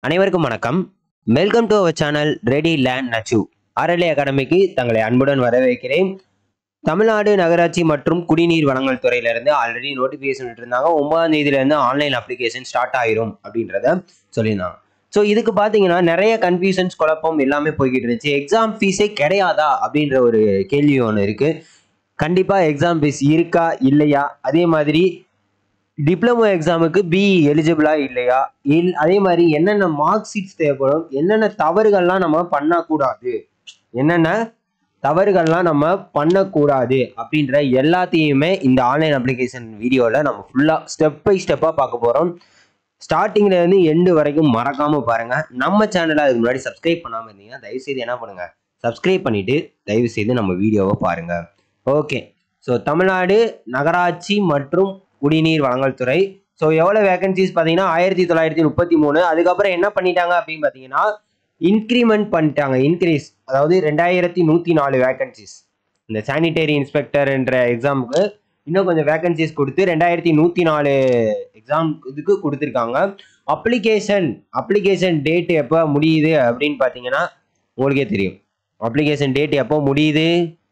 அனைவருக்கும் வணக்கம் welcome to our channel ready land நச்சு அறலை அகாடமிக்கு தங்களை அன்புடன் வரவேற்கிறேன் தமிழ்நாடு நகராட்சி மற்றும் குடிநீர் வழங்கல் துறையிலிருந்து ஆல்ரெடி நோட்டிஃபிகேஷன் இருந்தாங்க ஒன்பதாம் தேதியிலேருந்து ஆன்லைன் அப்ளிகேஷன் ஸ்டார்ட் ஆயிரும் அப்படின்றத சொல்லியிருந்தாங்க ஸோ இதுக்கு பார்த்தீங்கன்னா நிறைய கன்ஃபியூஷன்ஸ் குழப்பம் எல்லாமே போய்கிட்டு இருந்துச்சு எக்ஸாம் ஃபீஸே கிடையாதா அப்படின்ற ஒரு கேள்வி ஒன்று இருக்குது கண்டிப்பாக எக்ஸாம் ஃபீஸ் இருக்கா இல்லையா அதே மாதிரி டிப்ளமோ எக்ஸாமுக்கு பிஇ எலிஜிபிளா இல்லையா இல் அதே மாதிரி என்னென்ன மார்க் ஷீட்ஸ் தேவைப்படும் என்னென்ன தவறுகள்லாம் நம்ம பண்ணக்கூடாது என்னென்ன தவறுகள்லாம் நம்ம பண்ணக்கூடாது அப்படின்ற எல்லாத்தையுமே இந்த ஆன்லைன் அப்ளிகேஷன் வீடியோவில் நம்ம ஃபுல்லாக ஸ்டெப் பை ஸ்டெப்பாக பார்க்க போகிறோம் ஸ்டார்டிங்ல இருந்து எண்டு வரைக்கும் மறக்காம பாருங்க நம்ம சேனலை அதுக்கு முன்னாடி சப்ஸ்கிரைப் பண்ணாமல் இருந்தீங்கன்னா தயவுசெய்து என்ன பண்ணுங்க சப்ஸ்கிரைப் பண்ணிட்டு தயவு செய்து நம்ம வீடியோவை பாருங்க ஓகே ஸோ தமிழ்நாடு நகராட்சி மற்றும் குடிநீர் வழங்கல் துறை ஸோ எவ்வளோ வேகன்சிஸ் பார்த்தீங்கன்னா ஆயிரத்தி தொள்ளாயிரத்தி முப்பத்தி மூணு அதுக்கப்புறம் என்ன பண்ணிட்டாங்க அப்படின்னு பார்த்தீங்கன்னா இன்க்ரிமெண்ட் பண்ணிட்டாங்க இன்க்ரீஸ் அதாவது ரெண்டாயிரத்தி நூற்றி நாலு வேகன்சிஸ் இந்த சானிடரி இன்ஸ்பெக்டர் என்ற எக்ஸாமுக்கு இன்னும் கொஞ்சம் வேகன்சிஸ் கொடுத்து ரெண்டாயிரத்தி நூற்றி நாலு எக்ஸாம் இதுக்கு கொடுத்துருக்காங்க அப்ளிகேஷன் அப்ளிகேஷன் டேட் எப்போ முடியுது அப்படின்னு பார்த்தீங்கன்னா உங்களுக்கே தெரியும் அப்ளிகேஷன் டேட் எப்போ முடியுது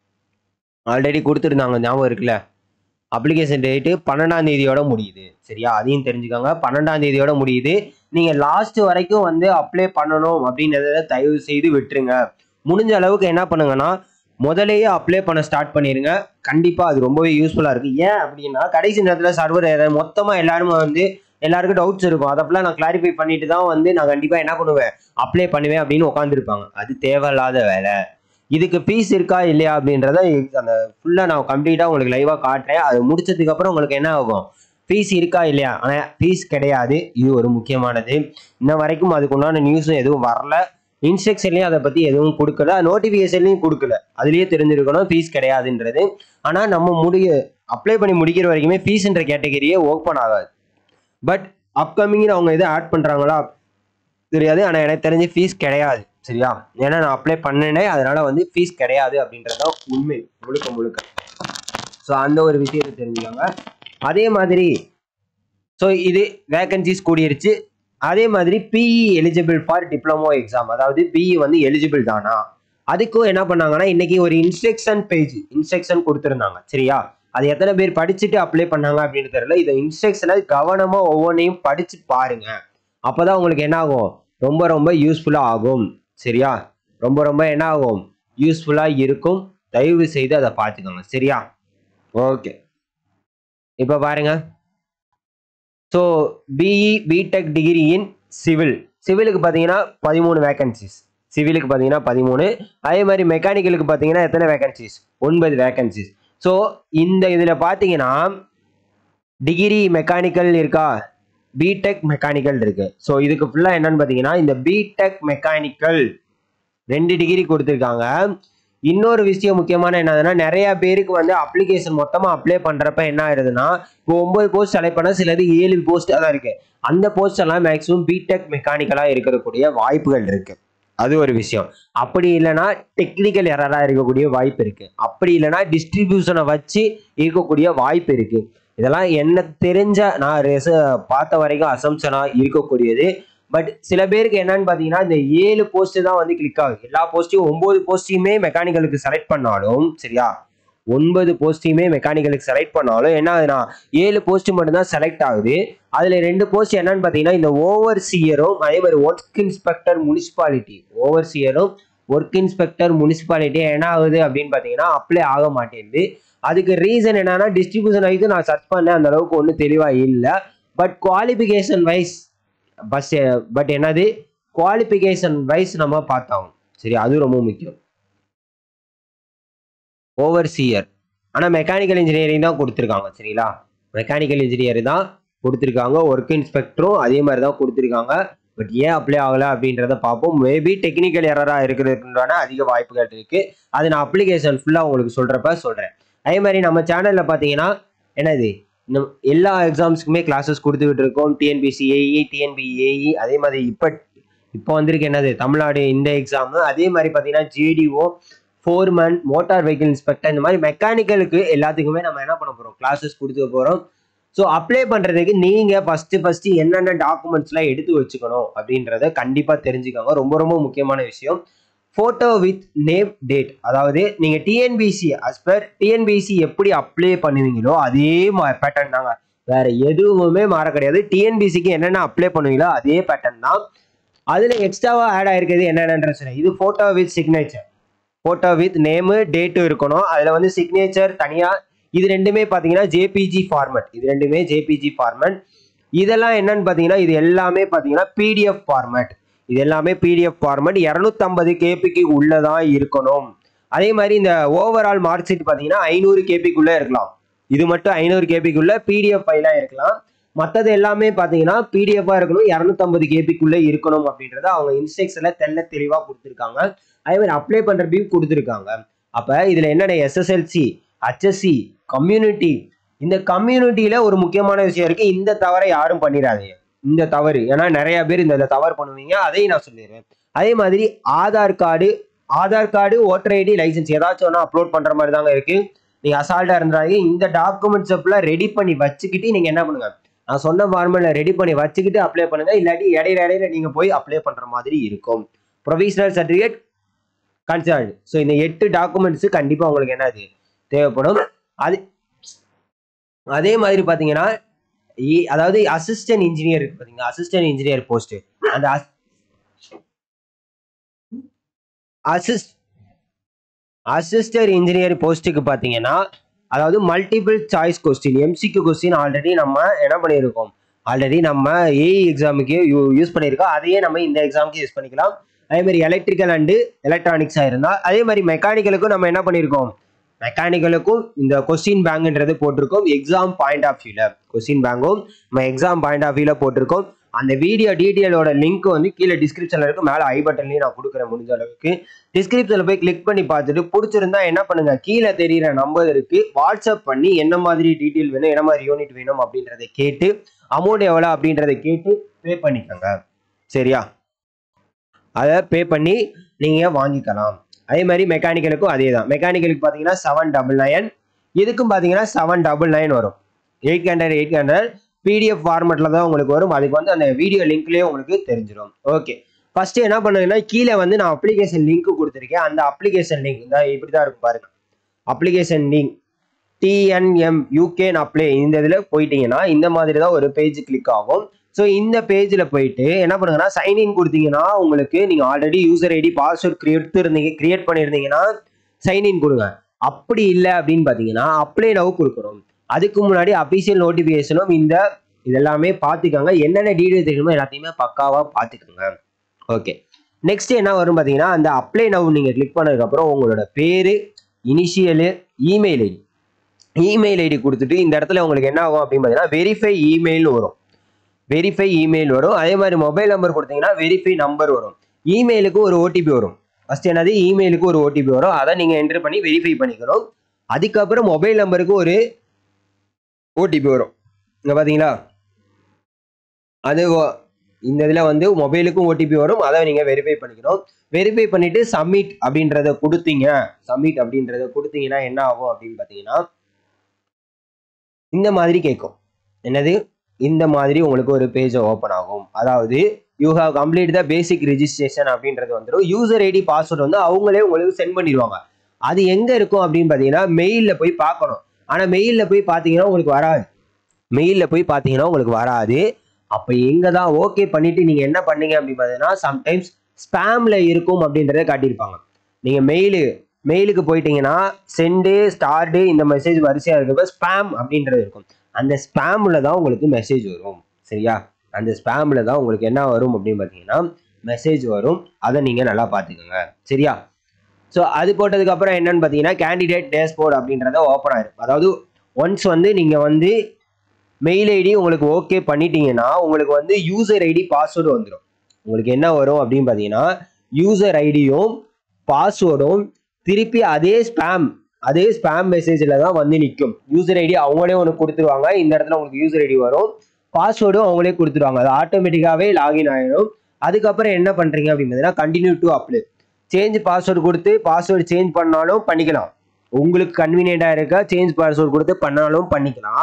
ஆல்ரெடி கொடுத்துருந்தாங்க ஞாபகம் இருக்குல்ல அப்ளிகேஷன் டேட்டு பன்னெண்டாம் தேதியோட முடியுது சரியா அதையும் தெரிஞ்சுக்கோங்க பன்னெண்டாம் தேதியோட முடியுது நீங்கள் லாஸ்ட் வரைக்கும் வந்து அப்ளை பண்ணணும் அப்படின்றத தயவு செய்து விட்டுருங்க முடிஞ்ச அளவுக்கு என்ன பண்ணுங்கன்னா முதலேயே அப்ளை பண்ண ஸ்டார்ட் பண்ணிடுங்க கண்டிப்பாக அது ரொம்பவே யூஸ்ஃபுல்லாக இருக்குது ஏன் அப்படின்னா கடைசி நேரத்தில் சர்வர் மொத்தமாக எல்லாருமே வந்து எல்லாருக்கும் டவுட்ஸ் இருக்கும் அதப்பெல்லாம் நான் கிளாரிஃபை பண்ணிட்டு தான் வந்து நான் கண்டிப்பாக என்ன பண்ணுவேன் அப்ளை பண்ணுவேன் அப்படின்னு உட்காந்துருப்பாங்க அது தேவையில்லாத வேலை இதுக்கு ஃபீஸ் இருக்கா இல்லையா அப்படின்றத அந்த ஃபுல்லாக நான் கம்ப்ளீட்டாக உங்களுக்கு லைவாக காட்டுறேன் அது முடிச்சதுக்கு அப்புறம் உங்களுக்கு என்ன ஆகும் ஃபீஸ் இருக்கா இல்லையா ஆனால் ஃபீஸ் கிடையாது இது ஒரு முக்கியமானது இன்ன வரைக்கும் அதுக்கு உண்டான நியூஸும் எதுவும் வரல இன்ஸ்ட்ரக்ஷன்லையும் அதை பற்றி எதுவும் கொடுக்கல நோட்டிஃபிகேஷன்லையும் கொடுக்கல அதுலேயே தெரிஞ்சிருக்கணும் ஃபீஸ் கிடையாதுன்றது ஆனால் நம்ம முடிய அப்ளை பண்ணி முடிக்கிற வரைக்குமே ஃபீஸ்ன்ற கேட்டகரியே ஓப்பன் ஆகாது பட் அப்கமிங்கில் அவங்க எதுவும் ஆட் பண்ணுறாங்களா தெரியாது ஆனால் எனக்கு தெரிஞ்சு ஃபீஸ் கிடையாது சரியா ஏன்னா நான் அப்ளை பண்ணினேன் அதனால வந்து ஃபீஸ் கிடையாது அப்படின்றதான் உண்மை முழுக்க முழுக்க ஸோ அந்த ஒரு விஷயத்தை தெரிஞ்சுக்கோங்க அதே மாதிரி ஸோ இது வேகன்சிஸ் கூடிருச்சு அதே மாதிரி BE eligible for diploma exam அதாவது பிஇ வந்து எலிஜிபிள் தானா அதுக்கும் என்ன பண்ணாங்கன்னா இன்னைக்கு ஒரு இன்ஸ்ட்ரக்ஷன் பேஜ் இன்ஸ்ட்ரக்ஷன் கொடுத்துருந்தாங்க சரியா அது எத்தனை பேர் படிச்சுட்டு அப்ளை பண்ணாங்க அப்படின்னு தெரியல இதை இன்ஸ்ட்ரக்ஷனை கவனமாக ஒவ்வொன்றையும் படிச்சு பாருங்க அப்போதான் உங்களுக்கு என்ன ஆகும் ரொம்ப ரொம்ப யூஸ்ஃபுல்லாக ஆகும் சரியா ரொம்ப ரொம்ப என்ன ஆகும் யூஸ்ஃபுல்லாக இருக்கும் தயவு செய்து அதை பார்த்துக்கோங்க சரியா ஓகே இப்போ பாருங்க so BE BTech degree in civil சிவிலுக்கு பார்த்தீங்கன்னா பதிமூணு வேகன்சிஸ் சிவிலுக்கு பார்த்தீங்கன்னா பதிமூணு அதே மாதிரி மெக்கானிக்கலுக்கு பார்த்தீங்கன்னா எத்தனை வேகன்சிஸ் ஒன்பது வேகன்சிஸ் ஸோ இந்த இதில் பார்த்தீங்கன்னா டிகிரி மெக்கானிக்கல் இருக்கா பிடெக் மெக்கானிக்கல் இருக்கு ஸோ இதுக்கு ஃபுல்லாக என்னன்னு பார்த்தீங்கன்னா இந்த பிடெக் மெக்கானிக்கல் ரெண்டு டிகிரி கொடுத்துருக்காங்க இன்னொரு விஷயம் முக்கியமான என்னதுன்னா நிறைய பேருக்கு வந்து அப்ளிகேஷன் மொத்தமாக அப்ளை பண்ணுறப்ப என்ன ஆயிருதுன்னா இப்போ ஒன்பது போஸ்ட் செலக்ட் பண்ணால் சிலது ஏழு போஸ்ட் தான் இருக்கு அந்த போஸ்ட் எல்லாம் மேக்ஸிமம் பிடெக் மெக்கானிக்கலாக இருக்கக்கூடிய வாய்ப்புகள் இருக்கு அது ஒரு விஷயம் அப்படி இல்லைன்னா டெக்னிக்கல் எரராக இருக்கக்கூடிய வாய்ப்பு இருக்கு அப்படி இல்லைன்னா டிஸ்ட்ரிபியூஷனை வச்சு இருக்கக்கூடிய வாய்ப்பு இருக்கு இதெல்லாம் என்ன தெரிஞ்ச நான் ரெச பார்த்த வரைக்கும் அசம்ஷனாக இருக்கக்கூடியது பட் சில பேருக்கு என்னன்னு பார்த்தீங்கன்னா இந்த ஏழு போஸ்ட் தான் வந்து கிளிக் ஆகுது எல்லா போஸ்ட்டையும் ஒன்பது போஸ்டையுமே மெக்கானிக்கலுக்கு செலக்ட் பண்ணாலும் சரியா ஒன்பது போஸ்டையுமே மெக்கானிக்கலுக்கு செலக்ட் பண்ணாலும் என்ன ஆகுதுன்னா ஏழு போஸ்ட் மட்டும்தான் செலக்ட் ஆகுது அதில் ரெண்டு போஸ்ட் என்னன்னு பார்த்தீங்கன்னா இந்த ஓவர் சியரும் அதே மாதிரி ஒர்க் இன்ஸ்பெக்டர் முனிசிபாலிட்டி ஓவர் சியரும் ஒர்க் இன்ஸ்பெக்டர் முனிசிபாலிட்டி என்ன ஆகுது அப்படின்னு பார்த்தீங்கன்னா அப்ளை ஆக மாட்டேங்குது அதுக்கு ரீசன் என்னன்னா டிஸ்ட்ரிபியூஷன் வைஸ் நான் சர்ச் பண்ணேன் அந்த அளவுக்கு ஒன்றும் தெளிவாக இல்லை பட் குவாலிஃபிகேஷன் வைஸ் பஸ் பட் என்னது குவாலிஃபிகேஷன் வைஸ் நம்ம பார்த்தோம் சரி அது ரொம்ப முக்கியம் ஓவர்சியர் ஆனால் மெக்கானிக்கல் இன்ஜினியரிங் தான் கொடுத்துருக்காங்க சரிங்களா மெக்கானிக்கல் இன்ஜினியர் தான் கொடுத்துருக்காங்க ஒர்க் இன்ஸ்பெக்டரும் அதே மாதிரி தான் கொடுத்துருக்காங்க பட் ஏன் அப்ளை ஆகலை அப்படின்றத பார்ப்போம் மேபி டெக்னிக்கல் எரராக இருக்கிறதுக்குண்டான அதிக வாய்ப்புகள் இருக்குது அது நான் அப்ளிகேஷன் ஃபுல்லாக உங்களுக்கு சொல்கிறப்ப சொல்கிறேன் அதே மாதிரி நம்ம சேனலில் பார்த்தீங்கன்னா என்னது இந்த எல்லா எக்ஸாம்ஸ்க்குமே கிளாஸஸ் கொடுத்துக்கிட்டு இருக்கோம் டிஎன்பிசி ஏஇ டிஎன்பி ஏஇ அதே மாதிரி இப்போ இப்போ வந்திருக்கு என்னது தமிழ்நாடு இந்த எக்ஸாமு அதே மாதிரி பார்த்தீங்கன்னா JTO foreman motor vehicle inspector இந்த மாதிரி மெக்கானிக்கலுக்கு எல்லாத்துக்குமே நம்ம என்ன பண்ண போகிறோம் கிளாஸஸ் கொடுத்துக்க போகிறோம் ஸோ அப்ளை பண்ணுறதுக்கு நீங்கள் ஃபஸ்ட்டு ஃபஸ்ட்டு என்னென்ன டாக்குமெண்ட்ஸ்லாம் எடுத்து வச்சுக்கணும் அப்படின்றத கண்டிப்பாக தெரிஞ்சுக்கோங்க ரொம்ப ரொம்ப முக்கியமான விஷயம் ஃபோட்டோ வித் நேம் டேட் அதாவது நீங்கள் டிஎன்பிசி அஸ் பர் டிஎன்பிசி எப்படி அப்ளை பண்ணுவீங்களோ அதே பேட்டர்ன் தாங்க வேற எதுவுமே மாற கிடையாது டிஎன்பிசிக்கு என்னென்ன அப்ளை பண்ணுவீங்களோ அதே பேட்டர்ன் தான் அதில் எக்ஸ்ட்ராவாக ஆட் ஆயிருக்கிறது என்னென்னன்ற சொல்ல இது photo with signature photo with name டேட்டும் இருக்கணும் அதில் வந்து சிக்னேச்சர் தனியாக இது ரெண்டுமே பார்த்தீங்கன்னா ஜேபிஜி ஃபார்மட் இது ரெண்டுமே ஜேபிஜி ஃபார்மட் இதெல்லாம் என்னன்னு பார்த்தீங்கன்னா இது எல்லாமே பார்த்தீங்கன்னா பிடிஎஃப் ஃபார்மட் இது எல்லாமே பிடிஎஃப் ஃபார்மட் இரநூத்தம்பது கேபிக்கு உள்ளதான் இருக்கணும் அதே மாதிரி இந்த ஓவரால் மார்க் ஷீட் பார்த்தீங்கன்னா ஐநூறு கேபிக்குள்ளே இருக்கலாம் இது மட்டும் ஐநூறு கேபிக்குள்ள பிடிஎஃப் ஃபைலாக இருக்கலாம் மற்றது எல்லாமே பார்த்தீங்கன்னா பிடிஎஃபாக இருக்கணும் இரநூத்தம்பது கேபிக்குள்ளே இருக்கணும் அப்படின்றத அவங்க இன்ஸ்ட்ரக்ஷனில் தெல்ல தெளிவாக கொடுத்துருக்காங்க அதே மாதிரி அப்ளை பண்ணுறதையும் கொடுத்துருக்காங்க அப்போ இதில் என்னென்ன எஸ்எஸ்எல்சி ஹச்எஸ்சி கம்யூனிட்டி இந்த கம்யூனிட்டியில ஒரு முக்கியமான விஷயம் இருக்கு இந்த தவறை யாரும் பண்ணிடாதீங்க இந்த தவறு ஏன்னா நிறைய பேர் இந்த தவறு பண்ணுவீங்க அதையும் நான் சொல்லிடுறேன் அதே மாதிரி Aadhaar card Aadhaar card voter ID licence ஏதாச்சும் ஒன்று அப்லோட் பண்ற மாதிரி தாங்க இருக்கு நீங்க அசால்ட்டா இருந்தாங்க இந்த டாக்குமெண்ட்ஸ் எல்லாம் ரெடி பண்ணி வச்சுக்கிட்டு நீங்க என்ன பண்ணுங்க நான் சொன்ன ஃபார்மெட்ல ரெடி பண்ணி வச்சுக்கிட்டு அப்ளை பண்ணுங்க இல்லாட்டி இடையில இடையில நீங்க போய் அப்ளை பண்ற மாதிரி இருக்கும் ப்ரொவிஷனல் சர்டிஃபிகேட் கன்சர்ன் ஸோ இந்த எட்டு டாக்குமெண்ட்ஸ் கண்டிப்பா உங்களுக்கு என்னது தேவைப்படும் அது அதே மாதிரி பாத்தீங்கன்னா இ- அதாவது அசிஸ்டன்ட் இன்ஜினியர் இருக்கு பாத்தீங்க அசிஸ்டன்ட் இன்ஜினியர் போஸ்ட் அந்த அசிஸ்ட் அசிஸ்டர் இன்ஜினியர் போஸ்ட்டுக்கு பார்த்தீங்கன்னா அதாவது multiple choice question MCQ question already நம்ம என்ன பண்ணியிருக்கோம் ஆல்ரெடி நம்ம ஏஇ எக்ஸாமுக்கு யூஸ் பண்ணியிருக்கோம் அதையே நம்ம இந்த எக்ஸாமுக்கு யூஸ் பண்ணிக்கலாம் அதே மாதிரி எலக்ட்ரிக்கல் அண்டு எலக்ட்ரானிக்ஸாக இருந்தால் அதே மாதிரி மெக்கானிக்கலுக்கும் நம்ம என்ன பண்ணியிருக்கோம் மெக்கானிக்கலுக்கும் இந்த கொஸ்டின் பேங்க்ன்றது போட்டிருக்கோம் எக்ஸாம் பாயிண்ட் ஆஃப் வியூவில் கொஸ்டின் பேங்கும் நம்ம எக்ஸாம் பாயிண்ட் ஆஃப் வியூவில் போட்டிருக்கோம் அந்த வீடியோ டீட்டெயிலோட லிங்க் வந்து கீழே டிஸ்கிரிப்ஷனில் இருக்கு மேலே ஐ பட்டன்லையும் நான் கொடுக்குறேன் முடிஞ்ச அளவுக்கு டிஸ்கிரிப்ஷனில் போய் கிளிக் பண்ணி பார்த்துட்டு பிடிச்சிருந்தா என்ன பண்ணுங்க கீழே தெரியிற நம்பர் இருக்கு வாட்ஸ்அப் பண்ணி என்ன மாதிரி டீட்டெயில் வேணும் என்ன மாதிரி யூனிட் வேணும் அப்படின்றத கேட்டு அமௌண்ட் எவ்வளோ அப்படின்றத கேட்டு பே பண்ணிக்கோங்க சரியா அதை பே பண்ணி நீங்கள் வாங்கிக்கலாம் அதே மாதிரி மெக்கானிக்கலுக்கும் அதே தான் மெக்கானிக்கலுக்கு பார்த்தீங்கன்னா செவன் டபுள் நைன் இதுக்கும் பார்த்தீங்கன்னா செவன் டபுள் நைன் வரும் eight hundred eight hundred PDF ஃபார்மெட்டில் தான் உங்களுக்கு வரும் அதுக்கு வந்து அந்த வீடியோ லிங்க்லேயே உங்களுக்கு தெரிஞ்சிடும் ஓகே ஃபர்ஸ்ட் என்ன பண்ணுங்கன்னா கீழே வந்து நான் அப்ளிகேஷன் லிங்க் கொடுத்துருக்கேன் அந்த அப்ளிகேஷன் லிங்க் இந்த இப்படி தான் இருக்கும் பாருங்க application link TNM you can apply இந்த இதில் போயிட்டீங்கன்னா இந்த மாதிரி தான் ஒரு பேஜ் கிளிக் ஆகும் ஸோ இந்த பேஜில் போயிட்டு என்ன பண்ணுங்கன்னா சைன்இன் கொடுத்தீங்கன்னா உங்களுக்கு நீங்கள் already user ID password create இருந்தீங்க கிரியேட் பண்ணியிருந்தீங்கன்னா சைன்இன் கொடுங்க அப்படி இல்லை அப்படின்னு பார்த்தீங்கன்னா அப்ளை நவ் கொடுக்குறோம் அதுக்கு முன்னாடி அபிஷியல் நோட்டிஃபிகேஷனும் இந்த இதெல்லாமே பார்த்துக்கோங்க என்னென்ன டீடைல் தெரியுமோ எல்லாத்தையுமே பக்காவாக பார்த்துக்கோங்க ஓகே நெக்ஸ்ட் என்ன வரும் பார்த்தீங்கன்னா அந்த அப்ளை நவ் நீங்கள் கிளிக் பண்ணதுக்கப்புறம் உங்களோட பேர் initial email ID email ID கொடுத்துட்டு இந்த இடத்துல உங்களுக்கு என்ன ஆகும் அப்படின்னு பார்த்தீங்கன்னா வெரிஃபை இமெயில் வரும் வெரிஃபை இமெயில் வரும் அதே மாதிரி மொபைல் நம்பர் கொடுத்தீங்கன்னா வெரிஃபை நம்பர் வரும் இமெயிலுக்கு ஒரு ஓடிபி வரும் ஃபர்ஸ்ட் என்னது இமெயிலுக்கு ஒரு ஓடிபி வரும் அதை நீங்கள் என்டர் பண்ணி வெரிஃபை பண்ணிக்கணும் அதுக்கப்புறம் மொபைல் நம்பருக்கு ஒரு ஓடிபி வரும் இங்கே பார்த்தீங்களா அது ஓ- இந்த இதில் வந்து மொபைலுக்கும் ஓடிபி வரும் அதை நீங்கள் வெரிஃபை பண்ணிக்கணும் வெரிஃபை பண்ணிட்டு சப்மிட் அப்படின்றத கொடுத்தீங்க சப்மிட் அப்படின்றத கொடுத்தீங்கன்னா என்ன ஆகும் அப்படின்னு பார்த்தீங்கன்னா இந்த மாதிரி கேட்கும் என்னது இந்த மாதிரி உங்களுக்கு ஒரு பேஜ் ஓப்பன் ஆகும் அதாவது you have complete the basic registration அப்படின்றது வந்துடும் யூசர் ஐடி பாஸ்வேர்டு வந்து அவங்களே உங்களுக்கு சென்ட் பண்ணிடுவாங்க அது எங்கே இருக்கும் அப்படின்னு பார்த்தீங்கன்னா மெயிலில் போய் பார்க்கணும் ஆனால் மெயிலில் போய் பார்த்தீங்கன்னா உங்களுக்கு வராது மெயிலில் போய் பார்த்தீங்கன்னா உங்களுக்கு வராது அப்போ எங்கே தான் ஓகே பண்ணிட்டு நீங்கள் என்ன பண்ணீங்க அப்படின்னு பார்த்தீங்கன்னா சம்டைம்ஸ் ஸ்பேமில் இருக்கும் அப்படின்றத காட்டியிருப்பாங்க நீங்கள் மெயிலு மெயிலுக்கு போயிட்டீங்கன்னா சென்டு ஸ்டார்டு இந்த மெசேஜ் வரிசையாக இருக்கப்ப ஸ்பேம் அப்படின்றது இருக்கும் அந்த ஸ்பேமில் தான் உங்களுக்கு மெசேஜ் வரும் சரியா அந்த ஸ்பேமில் தான் உங்களுக்கு என்ன வரும் அப்படின்னு பார்த்தீங்கன்னா மெசேஜ் வரும் அதை நீங்கள் நல்லா பார்த்துக்கோங்க சரியா ஸோ அது போட்டதுக்கு அப்புறம் என்னன்னு பார்த்தீங்கன்னா கேண்டிடேட் டேஷ்போர்ட் அப்படின்றத ஓப்பன் ஆயிடும் அதாவது ஒன்ஸ் வந்து நீங்கள் வந்து மெயில் ஐடி உங்களுக்கு ஓகே பண்ணிட்டீங்கன்னா உங்களுக்கு வந்து யூசர் ஐடி பாஸ்வேர்டு வந்துடும் உங்களுக்கு என்ன வரும் அப்படின்னு பார்த்தீங்கன்னா யூசர் ஐடியும் பாஸ்வேர்டும் திருப்பி அதே ஸ்பேம் அதே ஸ்பேம் மெசேஜில் தான் வந்து நிற்கும் யூசர் ஐடி அவங்களே ஒன்று கொடுத்துருவாங்க இந்த இடத்துல உங்களுக்கு யூசர் ஐடி வரும் பாஸ்வேர்டும் அவங்களே கொடுத்துருவாங்க அது ஆட்டோமேட்டிக்காகவே லாகின் ஆயிடும் அதுக்கப்புறம் என்ன பண்ணுறீங்க அப்படின்னு பார்த்தீங்கன்னா continue to apply change password கொடுத்து பாஸ்வேர்டு சேஞ்ச் பண்ணாலும் பண்ணிக்கலாம் உங்களுக்கு கன்வீனியண்டாக இருக்கா சேஞ்ச் பாஸ்வேர்டு கொடுத்து பண்ணாலும் பண்ணிக்கலாம்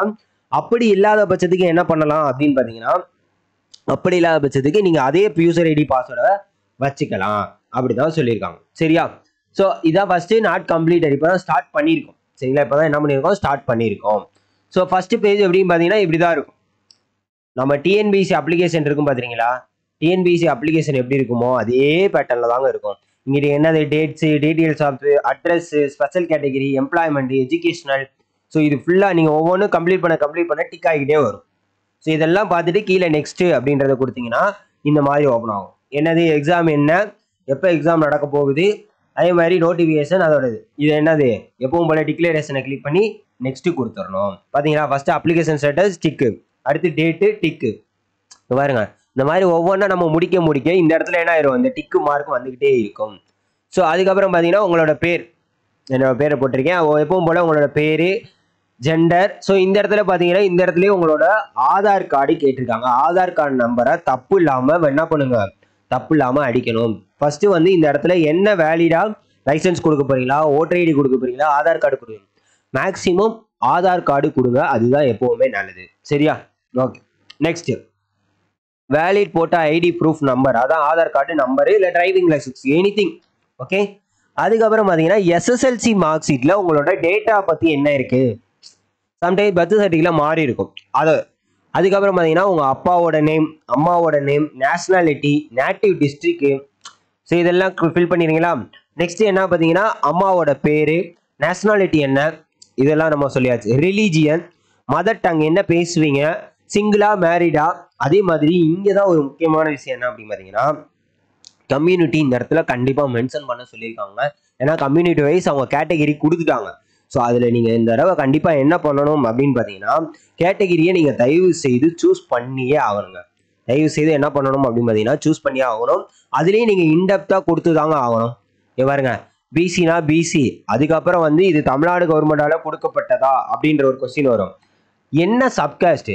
அப்படி இல்லாத பட்சத்துக்கு என்ன பண்ணலாம் அப்படின்னு பார்த்தீங்கன்னா அப்படி இல்லாத பட்சத்துக்கு நீங்கள் அதே யூசர் ஐடி பாஸ்வேர்டை வச்சுக்கலாம் அப்படிதான் சொல்லியிருக்காங்க சரியா ஸோ இதான் ஃபர்ஸ்ட் நாட் கம்ப்ளீட்டட் இப்போ தான் ஸ்டார்ட் பண்ணியிருக்கோம் சரிங்களா இப்போ தான் என்ன பண்ணியிருக்கோம் ஸ்டார்ட் பண்ணியிருக்கோம் ஸோ ஃபர்ஸ்ட் பேஜ் எப்படின்னு பார்த்தீங்கன்னா இப்படி தான் இருக்கும் நம்ம டிஎன்பிசி அப்ளிகேஷன் இருக்கும் பார்த்துறீங்களா டிஎன்பிசி அப்ளிகேஷன் எப்படி இருக்குமோ அதே பேட்டர்னில் தாங்க இருக்கும் இங்கிட்ட என்னது dates details of address special category employment educational so இது ஃபுல்லாக நீங்கள் ஒவ்வொன்றும் கம்ப்ளீட் பண்ண கம்ப்ளீட் பண்ண டிக் ஆகிக்கிட்டே வரும் ஸோ இதெல்லாம் பார்த்துட்டு கீழே நெக்ஸ்ட் அப்படின்றத கொடுத்தீங்கன்னா இந்த மாதிரி ஓப்பன் ஆகும் என்னது எக்ஸாம் என்ன எப்போ எக்ஸாம் நடக்க போகுது அதே மாதிரி நோட்டிஃபிகேஷன் அதோடது இது என்னது எப்பவும் போல டிக்ளரேஷனை கிளிக் பண்ணி நெக்ஸ்ட் கொடுத்துடணும் பார்த்தீங்களா ஃபர்ஸ்ட் அப்ளிகேஷன் ஸ்டேட்டஸ் டிக்கு அடுத்து டேட்டு டிக்கு பாருங்க இந்த மாதிரி ஒவ்வொன்றா நம்ம முடிக்க முடிக்க இந்த இடத்துல என்ன ஆயிரும் இந்த டிக்கு மார்க் வந்துக்கிட்டே இருக்கும் ஸோ அதுக்கப்புறம் பார்த்தீங்கன்னா உங்களோட பேர் என்னோட பேரை போட்டிருக்கேன் ஓ- எப்பவும் போல உங்களோட பேர் ஜெண்டர் ஸோ இந்த இடத்துல பார்த்தீங்கன்னா இந்த இடத்துலயே உங்களோட ஆதார் கார்டு கேட்டிருக்காங்க ஆதார் கார்டு நம்பரை தப்பு இல்லாமல் என்ன பண்ணுங்க தப்பு இல்லாமல் அடிக்கணும் ஃபர்ஸ்ட் வந்து இந்த இடத்துல என்ன வேலிடா லைசென்ஸ் கொடுக்க போறீங்களா ஓட்டர் ஐடி கொடுக்க போறீங்களா ஆதார் கார்டு கொடுங்க மேக்ஸிமம் ஆதார் கார்டு கொடுங்க அதுதான் எப்பவுமே நல்லது சரியா ஓகே நெக்ஸ்ட் வேலிட் போட்ட ஐடி ப்ரூஃப் நம்பர் அதான் ஆதார் கார்டு நம்பரு இல்லை driving licence any thing okay அதுக்கப்புறம் பார்த்தீங்கன்னா எஸ்எஸ்எல்சி மார்க் ஷீட்டில் உங்களோட டேட்டா பற்றி என்ன இருக்கு சம்டைம் பர்த் சர்டிஃபிகேட்டில் மாறி இருக்கும் அது அதுக்கப்புறம் பார்த்தீங்கன்னா உங்கள் அப்பாவோட நேம் அம்மாவோட நேம் நேஷ்னாலிட்டி நேட்டிவ் டிஸ்ட்ரிக்கு ஸோ இதெல்லாம் ஃபில் பண்ணிடுறீங்களா நெக்ஸ்ட் என்ன பார்த்தீங்கன்னா அம்மாவோட பேர் நேஷ்னாலிட்டி என்ன இதெல்லாம் நம்ம சொல்லியாச்சு ரிலீஜியன் மதர் டங் என்ன பேசுவீங்க சிங்கிளா மேரிடா அதே மாதிரி இங்கே தான் ஒரு முக்கியமான விஷயம் என்ன அப்படின்னு பார்த்தீங்கன்னா கம்யூனிட்டி இந்த இடத்துல கண்டிப்பாக மென்ஷன் பண்ண சொல்லியிருக்காங்க ஏன்னா கம்யூனிட்டி வைஸ் அவங்க கேட்டகரி கொடுத்துட்டாங்க ஸோ அதில் நீங்கள் இந்த தடவை கண்டிப்பாக என்ன பண்ணணும் அப்படின்னு பார்த்தீங்கன்னா கேட்டகிரியை நீங்கள் தயவு செய்து சூஸ் பண்ணியே ஆகணுங்க தயவு செய்து என்ன பண்ணணும் அப்படின்னு பார்த்தீங்கன்னா சூஸ் பண்ணியே ஆகணும் அதுலேயும் நீங்கள் இன்டெப்த்தாக கொடுத்து தாங்க ஆகணும் இங்க பாருங்க பிசினா பிசி அதுக்கப்புறம் வந்து இது தமிழ்நாடு கவர்மெண்டால கொடுக்கப்பட்டதா அப்படின்ற ஒரு கொஸ்டின் வரும் என்ன சப்காஸ்ட்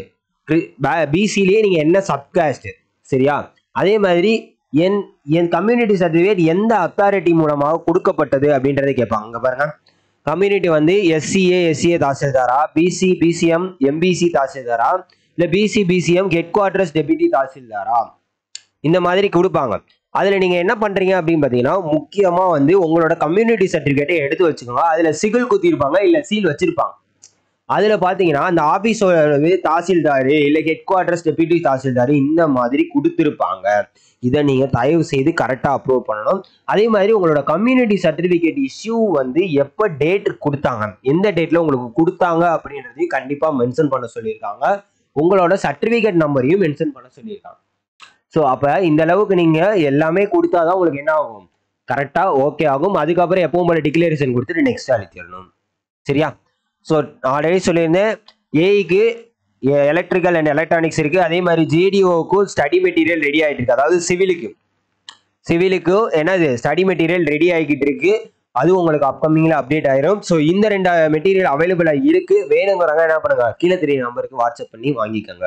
பிசிலேயே நீங்க என்ன சப்காஸ்ட் சரியா அதே மாதிரி என் என் கம்யூனிட்டி சர்டிஃபிகேட் எந்த அத்தாரிட்டி மூலமாக கொடுக்கப்பட்டது அப்படின்றத கேட்பாங்க அங்க பாருங்க கம்யூனிட்டி வந்து எஸ்சிஏ எஸ்சிஏ தாசில்தாரா பிசி பிசிஎம் எம்பிசி தாசில்தாரா இல்ல BC BCM head quarters deputy தாசில்தாரா இந்த மாதிரி கொடுப்பாங்க அதில் நீங்கள் என்ன பண்ணுறீங்க அப்படின்னு பார்த்தீங்கன்னா முக்கியமாக வந்து உங்களோட கம்யூனிட்டி சர்டிஃபிகேட்டை எடுத்து வச்சுக்கோங்க அதில் சிகில் குத்திருப்பாங்க இல்லை சீல் வச்சிருப்பாங்க அதில் பார்த்தீங்கன்னா அந்த ஆஃபீஸோட தாசில்தார் இல்லை ஹெட் குவார்டர்ஸ் டெபியூட்டி தாசில்தார் இந்த மாதிரி கொடுத்துருப்பாங்க இதை நீங்கள் தயவு செய்து கரெக்டாக அப்ரூவ் பண்ணணும் அதே மாதிரி உங்களோட கம்யூனிட்டி சர்டிஃபிகேட் இஷ்யூ வந்து எப்போ டேட் கொடுத்தாங்க எந்த டேட்டில் உங்களுக்கு கொடுத்தாங்க அப்படின்றதையும் கண்டிப்பாக மென்ஷன் பண்ண சொல்லியிருக்காங்க உங்களோட சர்டிஃபிகேட் நம்பரையும் மென்ஷன் பண்ண சொல்லியிருக்காங்க ஸோ அப்போ இந்த அளவுக்கு நீங்கள் எல்லாமே கொடுத்தாதான் உங்களுக்கு என்ன ஆகும் கரெக்டாக ஓகே ஆகும் அதுக்கப்புறம் எப்பவும் போல டிக்ளரேஷன் கொடுத்துட்டு நெக்ஸ்ட் அழுத்திடணும் சரியா ஸோ ஆல்ரெடி சொல்லியிருந்தேன் ஏஐக்கு எலக்ட்ரிக்கல் அண்ட் எலக்ட்ரானிக்ஸ் இருக்கு அதே மாதிரி ஜேடிஓக்கும் ஸ்டடி மெட்டீரியல் ரெடி ஆகிட்டு இருக்கு அதாவது சிவிலுக்கு சிவிலுக்கும் என்னது ஸ்டடி மெட்டீரியல் ரெடி ஆகிக்கிட்டு இருக்கு அது உங்களுக்கு அப்கமிங்ல அப்டேட் ஆயிரும் ஸோ இந்த ரெண்டு மெட்டீரியல் அவைலபிளாக இருக்கு வேணுங்கிறவங்க என்ன பண்ணுங்க கீழே தெரிய நம்பருக்கு வாட்ஸ்அப் பண்ணி வாங்கிக்கோங்க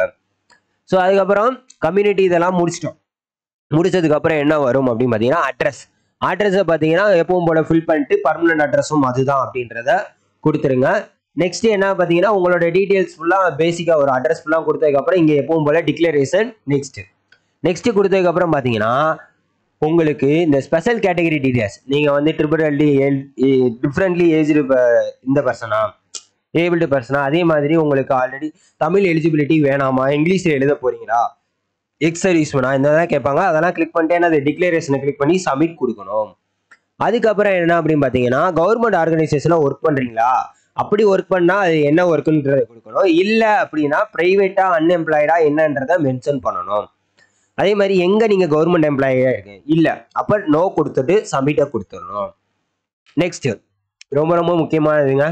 ஸோ அதுக்கப்புறம் கம்யூனிட்டி இதெல்லாம் முடிச்சிட்டோம் முடிச்சதுக்கு அப்புறம் என்ன வரும் அப்படின்னு பார்த்தீங்கன்னா அட்ரஸ் அட்ரஸை பார்த்தீங்கன்னா எப்பவும் போல ஃபில் பண்ணிட்டு பர்மனன்ட் அட்ரஸும் அதுதான் அப்படின்றத கொடுத்துருங்க நெக்ஸ்ட் என்ன பார்த்தீங்கன்னா உங்களோட டீட்டெயில்ஸ் ஃபுல்லாக பேசிக்காக ஒரு அட்ரஸ் ஃபுல்லாக கொடுத்ததுக்கப்புறம் இங்கே எப்பவும் போல டிக்ளரேஷன் நெக்ஸ்ட் நெக்ஸ்ட் கொடுத்ததுக்கப்புறம் பார்த்தீங்கன்னா உங்களுக்கு இந்த ஸ்பெஷல் கேட்டகரி டீடைல்ஸ் நீங்கள் வந்து ட்ரிபிள்டி டிஃப்ரெண்ட்லி ஏஜ்டு இந்த பர்சனா ஏபிள்டு பர்சனா அதே மாதிரி உங்களுக்கு ஆல்ரெடி தமிழ் எலிஜிபிலிட்டி வேணாமா இங்கிலீஷில் எழுத போறீங்களா எக்ஸ் சர்வீஸ்மனா இந்த தான் கேட்பாங்க அதெல்லாம் கிளிக் பண்ணிட்டு என்ன டிக்ளரேஷனை கிளிக் பண்ணி சப்மிட் கொடுக்கணும் அதுக்கப்புறம் என்ன அப்படின்னு பார்த்தீங்கன்னா கவர்மெண்ட் ஆர்கனைசேஷனில் ஒர்க் பண்ணுறீங்களா அப்படி ஒர்க் பண்ணால் அது என்ன ஒர்க்குன்றதை கொடுக்கணும் இல்லை அப்படின்னா ப்ரைவேட்டாக அன்எம்ப்ளாய்டா என்னன்றதை மென்ஷன் பண்ணணும் அதே மாதிரி எங்கே நீங்கள் கவர்மெண்ட் எம்ப்ளாயியாக இருக்கு இல்லை அப்போ நோ கொடுத்துட்டு சப்மிட்டை கொடுத்துடணும் நெக்ஸ்ட் ரொம்ப ரொம்ப முக்கியமானதுங்க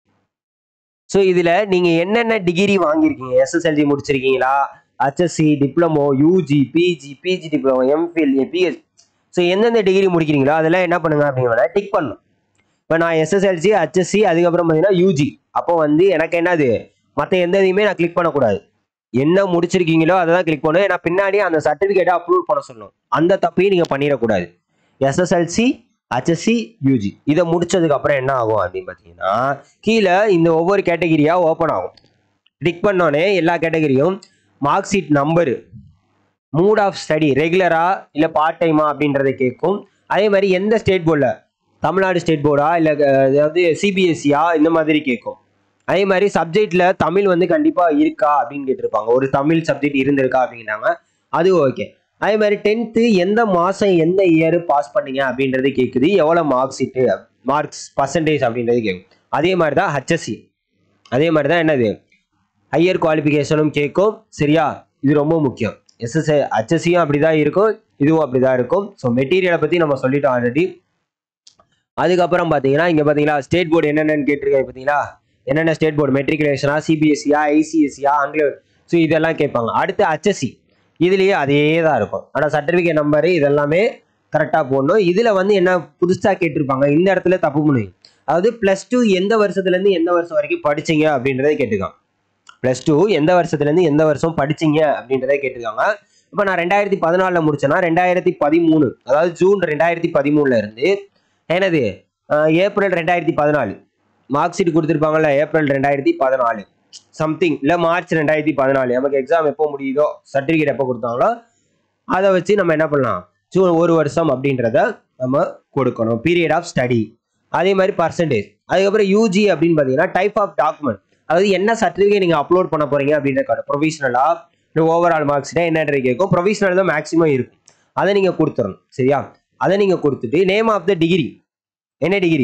ஸோ இதில் நீங்கள் என்னென்ன டிகிரி வாங்கியிருக்கீங்க எஸ்எஸ்எல்சி முடிச்சிருக்கீங்களா HSC diploma UG PG PG diploma MPhil PH so எந்தெந்த டிகிரி முடிக்கிறீங்களோ அதெல்லாம் என்ன பண்ணுங்க அப்படிங்கிற டிக் பண்ணணும் இப்போ நான் எஸ்எஸ்எல்சி ஹச்எஸ்சி அதுக்கப்புறம் பார்த்தீங்கன்னா யூஜி அப்போ வந்து எனக்கு என்னது மற்ற எந்த இதையுமே நான் கிளிக் பண்ணக்கூடாது என்ன முடிச்சிருக்கீங்களோ அதை தான் கிளிக் பண்ணணும் ஏன்னா பின்னாடி அந்த சர்டிஃபிகேட்டை அப்ரூவ் பண்ண சொல்லணும் அந்த தப்பையும் நீங்கள் பண்ணிடக்கூடாது எஸ்எஸ்எல்சி ஹச்எஸ்சி யூஜி இதை முடிச்சதுக்கு அப்புறம் என்ன ஆகும் அப்படின்னு பார்த்தீங்கன்னா கீழே இந்த ஒவ்வொரு கேட்டகிரியா ஓப்பன் ஆகும் டிக் பண்ணோடனே எல்லா கேட்டகரியும் mark sheet number mode of study ரெகுலரா இல்லை பார்ட் டைமா அப்படின்றத கேட்கும் அதே மாதிரி எந்த ஸ்டேட் போர்டில் தமிழ்நாடு ஸ்டேட் போர்டா இல்லை அதாவது சிபிஎஸ்சியா இந்த மாதிரி கேட்கும் அதே மாதிரி சப்ஜெக்ட்ல தமிழ் வந்து கண்டிப்பாக இருக்கா அப்படின்னு கேட்டிருப்பாங்க ஒரு தமிழ் சப்ஜெக்ட் இருந்திருக்கா அப்படின்னாங்க அது ஓகே அதே மாதிரி டென்த்து எந்த மாதம் எந்த இயர் பாஸ் பண்ணீங்க அப்படின்றது கேட்குது எவ்வளோ மார்க் ஷீட்டு மார்க்ஸ் பர்சன்டேஜ் அப்படின்றது கேட்கும் அதே மாதிரி தான் ஹச்எஸ்சி அதே மாதிரி தான் என்னது ஹையர் குவாலிஃபிகேஷனும் கேட்கும் சரியா இது ரொம்ப முக்கியம் எஸ்எஸ்ஐ ஹச்எஸ்சியும் அப்படி தான் இருக்கும் இதுவும் அப்படி தான் இருக்கும் ஸோ மெட்டீரியலை பற்றி நம்ம சொல்லிட்டோம் ஆல்ரெடி அதுக்கப்புறம் பார்த்தீங்கன்னா இங்கே பார்த்தீங்களா ஸ்டேட் போர்டு என்னென்னு கேட்டிருக்காங்க பார்த்தீங்களா என்னென்ன ஸ்டேட் போர்டு மெட்ரிகுலேஷனா சிபிஎஸ்சியா ஐசிஎஸ்சியா ஆங்கில ஸோ இதெல்லாம் கேட்பாங்க அடுத்து ஹச்எஸ்சி இதுலேயே அதே தான் இருக்கும் ஆனால் சர்டிஃபிகேட் நம்பரு இதெல்லாமே கரெக்டாக போடணும் இதில் வந்து என்ன புதுசாக கேட்டிருப்பாங்க இந்த இடத்துல தப்பு பண்ணுவீங்க அதாவது ப்ளஸ் டூ எந்த வருஷத்துலேருந்து எந்த வருஷம் வரைக்கும் படிச்சீங்க அப்படின்றத கேட்டிருக்காங்க ப்ளஸ் டூ எந்த வருஷத்துலேருந்து எந்த வருஷம் படிச்சீங்க அப்படின்றத கேட்டிருக்காங்க இப்போ நான் ரெண்டாயிரத்தி பதினாலில் முடிச்சேன்னா ரெண்டாயிரத்தி பதிமூணு அதாவது ஜூன் ரெண்டாயிரத்தி பதிமூணுல இருந்து என்னது அஹ் ஏப்ரல் ரெண்டாயிரத்தி பதினாலு மார்க் ஷீட் கொடுத்துருப்பாங்கல்ல ஏப்ரல் ரெண்டாயிரத்தி பதினாலு சம்திங் இல்லை மார்ச் ரெண்டாயிரத்தி பதினாலு நமக்கு எக்ஸாம் எப்போ முடியுதோ சர்டிஃபிகேட் எப்போ கொடுத்தாங்களோ அதை வச்சு நம்ம என்ன பண்ணலாம் ஜூன் ஒரு வருஷம் அப்படின்றத நம்ம கொடுக்கணும் பீரியட் ஆஃப் ஸ்டடி அதே மாதிரி பர்சன்டேஜ் அதுக்கப்புறம் யூஜி அப்படின்னு பார்த்தீங்கன்னா டைப் ஆஃப் டாக்குமெண்ட் அதாவது என்ன சர்டிஃபிகேட் நீங்கள் அப்லோட் பண்ண போறீங்க அப்படின்ற கார்டு ப்ரொவிஷனலா இல்லை ஓவரால் மார்க்ஸ் என்னன்றது கேட்கும் ப்ரொவிஷனல் தான் மேக்ஸிமம் இருக்கும் அதை நீங்கள் கொடுத்துடணும் சரியா அதை நீங்கள் கொடுத்துட்டு நேம் ஆஃப் த டிகிரி என்ன degree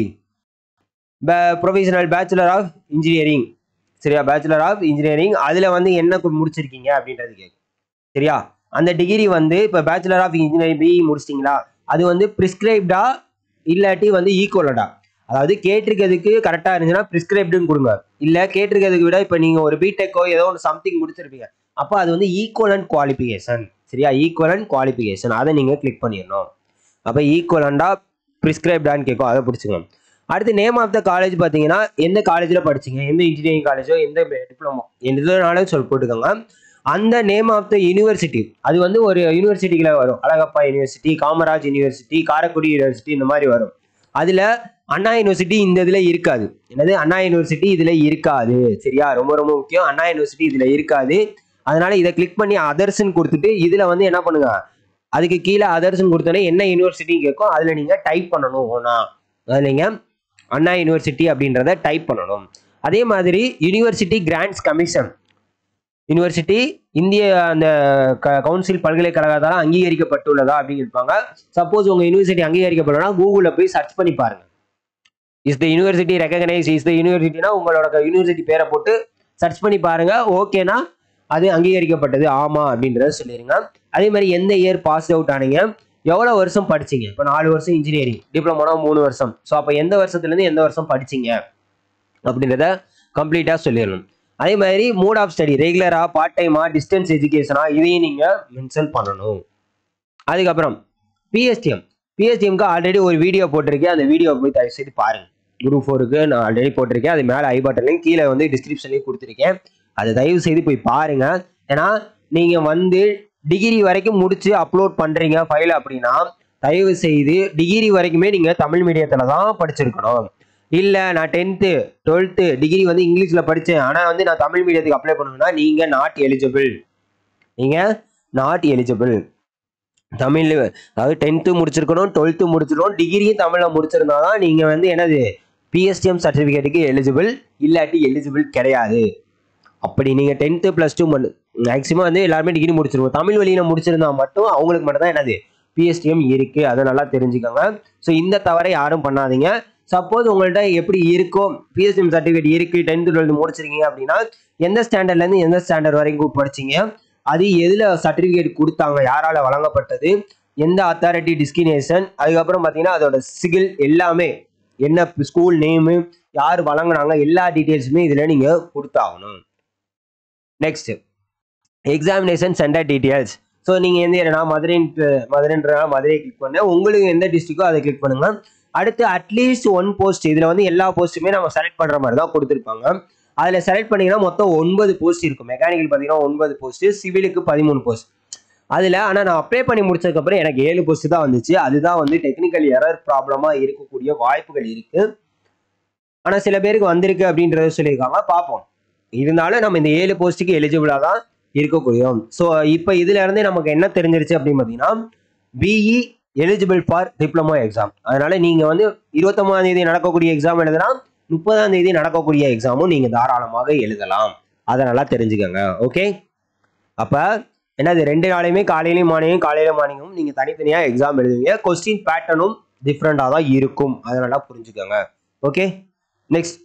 professional bachelor of engineering சரியா பேச்சுலர் ஆஃப் இன்ஜினியரிங் அதில் வந்து என்ன கு- முடிச்சிருக்கீங்க அப்படின்றது கேட்கும் சரியா அந்த டிகிரி வந்து இப்போ பேச்சுலர் ஆஃப் இன்ஜினியரிங் பிஇ முடிச்சிட்டிங்களா அது வந்து ப்ரிஸ்கிரைப்டா இல்லாட்டி வந்து ஈக்குவலடா அதாவது கேட்டிருக்கிறதுக்கு கரெக்டாக இருந்துச்சுன்னா ப்ரிஸ்கிரைப்டுன்னு கொடுங்க இல்லை கேட்டிருக்கிறதுக்கு விட இப்போ நீங்கள் ஒரு பிடெக்கோ ஏதோ ஒன்று சம்திங் முடிச்சிருப்பீங்க அப்போ அது வந்து ஈக்குவலன்ட் குவாலிஃபிகேஷன் சரியா ஈக்குவலன்ட் குவாலிஃபிகேஷன் அதை நீங்கள் கிளிக் பண்ணிடணும் அப்போ ஈக்குவலண்டா ப்ரிஸ்கிரைப்டான்னு கேட்கும் அதை பிடிச்சிக்கணும் அடுத்து நேம் ஆஃப் த காலேஜ் பார்த்தீங்கன்னா எந்த காலேஜில் படிச்சீங்க எந்த இன்ஜினியரிங் காலேஜோ எந்த டிப்ளமோ எதுனாலும் சொல்லி போட்டுக்கோங்க அந்த நேம் ஆஃப் த யூனிவர்சிட்டி அது வந்து ஒரு யூனிவர்சிட்டிகளை வரும் Alagappa university Kamaraj university Karaikudi university இந்த மாதிரி வரும் அதில் அண்ணா யூனிவர்சிட்டி இந்த இதில் இருக்காது என்னது அண்ணா யூனிவர்சிட்டி இதில் இருக்காது சரியா ரொம்ப ரொம்ப முக்கியம் அண்ணா யூனிவர்சிட்டி இதில் இருக்காது அதனால இதை கிளிக் பண்ணி அதர்ஸ்ன்னு கொடுத்துட்டு இதில் வந்து என்ன பண்ணுங்க அதுக்கு கீழே அதர்ஸ்ன்னு கொடுத்தோன்னே என்ன யூனிவர்சிட்டின்னு கேட்கும் அதில் நீங்கள் டைப் பண்ணணும் ஒன்றா அதில் நீங்கள் அண்ணா யூனிவர்சிட்டி அப்படின்றத டைப் பண்ணணும் அதே மாதிரி யூனிவர்சிட்டி கிராண்ட்ஸ் கமிஷன் யூனிவர்சிட்டி இந்திய அந்த க- கவுன்சில் பல்கலைக்கழகத்தால் அங்கீகரிக்கப்பட்டுள்ளதா அப்படின்னு இருப்பாங்க சப்போஸ் உங்க யூனிவர்சிட்டி அங்கீகரிக்கப்படலனா கூகுளில் போய் சர்ச் பண்ணி பாருங்க is the university recognise is the யூனிவர்சிட்டினா உங்களோட யூனிவர்சிட்டி பேரை போட்டு சர்ச் பண்ணி பாருங்க ஓகேனா அது அங்கீகரிக்கப்பட்டது ஆமா அப்படின்றத சொல்லிடுங்க அதே மாதிரி எந்த இயர் பாஸ் அவுட் ஆனீங்க எவ்வளோ வருஷம் படிச்சீங்க இப்போ நாலு வருஷம் இன்ஜினியரிங் டிப்ளமோனா மூணு வருஷம் ஸோ அப்போ எந்த வருஷத்துலேருந்து எந்த வருஷம் படிச்சீங்க அப்படின்றத கம்ப்ளீட்டாக சொல்லிடணும் அதே மாதிரி மோட் ஆஃப் ஸ்டடி ரெகுலரா பார்ட் டைமா டிஸ்டன்ஸ் எஜுகேஷனா இதையும் நீங்கள் மென்ஷன் பண்ணணும் அதுக்கப்புறம் பிஎஸ்டிஎம் பிஎஸ்டிஎம்க்கு ஆல்ரெடி ஒரு வீடியோ போட்டிருக்கேன் அந்த வீடியோ போய் தயவு செய்து பாருங்க குரூப் ஃபோருக்கு நான் ஆல்ரெடி போட்டிருக்கேன் அது மேலே ஐ பட்டன்லையும் கீழே வந்து டிஸ்கிரிப்ஷன்லையும் கொடுத்துருக்கேன் அதை தயவு செய்து போய் பாருங்க ஏன்னா நீங்கள் வந்து டிகிரி வரைக்கும் முடிச்சு அப்லோட் பண்ணுறீங்க ஃபைல் அப்படின்னா தயவு செய்து டிகிரி வரைக்குமே நீங்கள் தமிழ் மீடியத்தில் தான் படிச்சிருக்கணும் இல்லை நான் டென்த்து டுவெல்த்து டிகிரி வந்து இங்கிலீஷில் படித்தேன் ஆனால் வந்து நான் தமிழ் மீடியத்துக்கு அப்ளை பண்ணணும்னா நீங்கள் நாட் எலிஜிபிள் நீங்கள் நாட் எலிஜிபிள் தமிழ் அதாவது டென்த்து முடிச்சிருக்கணும் டுவெல்த்து முடிச்சிருக்கணும் டிகிரியும் தமிழில் முடிச்சிருந்தா தான் நீங்கள் வந்து என்னது பிஎஸ்டிஎம் சர்டிஃபிகேட்டுக்கு எலிஜிபிள் இல்லாட்டி எலிஜிபிள் கிடையாது அப்படி நீங்கள் டென்த்து ப்ளஸ் டூ பண்ணு மேக்ஸிமம் வந்து எல்லாருமே டிகிரி முடிச்சிருவோம் தமிழ் வழியில் முடிச்சிருந்தா மட்டும் அவங்களுக்கு மட்டும் தான் என்னது பிஎஸ்டிஎம் இருக்குது அதை நல்லா தெரிஞ்சுக்கோங்க ஸோ இந்த தவறை யாரும் பண்ணாதீங்க சப்போஸ் உங்கள்ட்ட எப்படி இருக்கோ பிஎஸ்டிஎம் சர்டிஃபிகேட் இருக்குது டென்த்து டுவெல்த்து முடிச்சிருக்கீங்க அப்படின்னா எந்த ஸ்டாண்டர்ட்லேருந்து எந்த ஸ்டாண்டர்ட் வரைக்கும் படிச்சீங்க அது எதில் சர்டிஃபிகேட் கொடுத்தாங்க யாரால வழங்கப்பட்டது எந்த அத்தாரிட்டி டிஸ்கினேஷன் அதுக்கப்புறம் பார்த்தீங்கன்னா அதோட சிகில் எல்லாமே என்ன ஸ்கூல் நேமு யார் வழங்குனாங்க எல்லா டீட்டெயில்ஸுமே இதில் நீங்கள் கொடுத்தாகணும் next examination centre details so நீங்கள் எந்த ஏரியா மதுரைன்ட்டு மதுரைன்றனால மதுரையை கிளிக் பண்ண உங்களுக்கு எந்த டிஸ்ட்ரிக்கோ அதை கிளிக் பண்ணுங்க அடுத்து அட்லீஸ்ட் ஒன் போஸ்ட் இதில் வந்து எல்லா போஸ்ட்டுமே நம்ம செலக்ட் பண்ணுற மாதிரி தான் கொடுத்துருப்பாங்க அதில் செலக்ட் பண்ணீங்கன்னா மொத்தம் ஒன்பது போஸ்ட் இருக்கும் மெக்கானிக்கல் பார்த்தீங்கன்னா ஒன்பது போஸ்ட் சிவிலுக்கு பதிமூணு போஸ்ட் அதில் ஆனால் நான் அப்ளை பண்ணி முடிச்சதுக்கப்புறம் எனக்கு ஏழு போஸ்ட் தான் வந்துச்சு அதுதான் வந்து டெக்னிக்கல் எரர் ப்ராப்ளமாக இருக்கக்கூடிய வாய்ப்புகள் இருக்குது ஆனால் சில பேருக்கு வந்திருக்கு அப்படின்றத சொல்லியிருக்காங்க பார்ப்போம் இருந்தாலும் நம்ம இந்த ஏழு போஸ்ட்டுக்கு எலிஜிபிளாக தான் இருக்கக்கூடியோம் ஸோ இப்போ இதுல இருந்தே நமக்கு என்ன தெரிஞ்சிருச்சு அப்படின்னு பார்த்தீங்கன்னா BE eligible for diploma exam அதனால நீங்க வந்து இருபத்தொன்பதாம் தேதி நடக்கக்கூடிய எக்ஸாம் எழுதலாம் முப்பதாம் தேதி நடக்கக்கூடிய எக்ஸாமும் நீங்க தாராளமாக எழுதலாம் அதை நல்லா தெரிஞ்சுக்கோங்க ஓகே அப்ப என்னது ரெண்டு நாளையுமே காலையிலையும் மார்னிங்கும் காலையில மார்னிங்கும் நீங்க தனித்தனியா எக்ஸாம் எழுதுவீங்க கொஸ்டின் பேட்டர்னும் டிஃப்ரெண்டாக தான் இருக்கும் அதை நல்லா புரிஞ்சுக்கோங்க okay next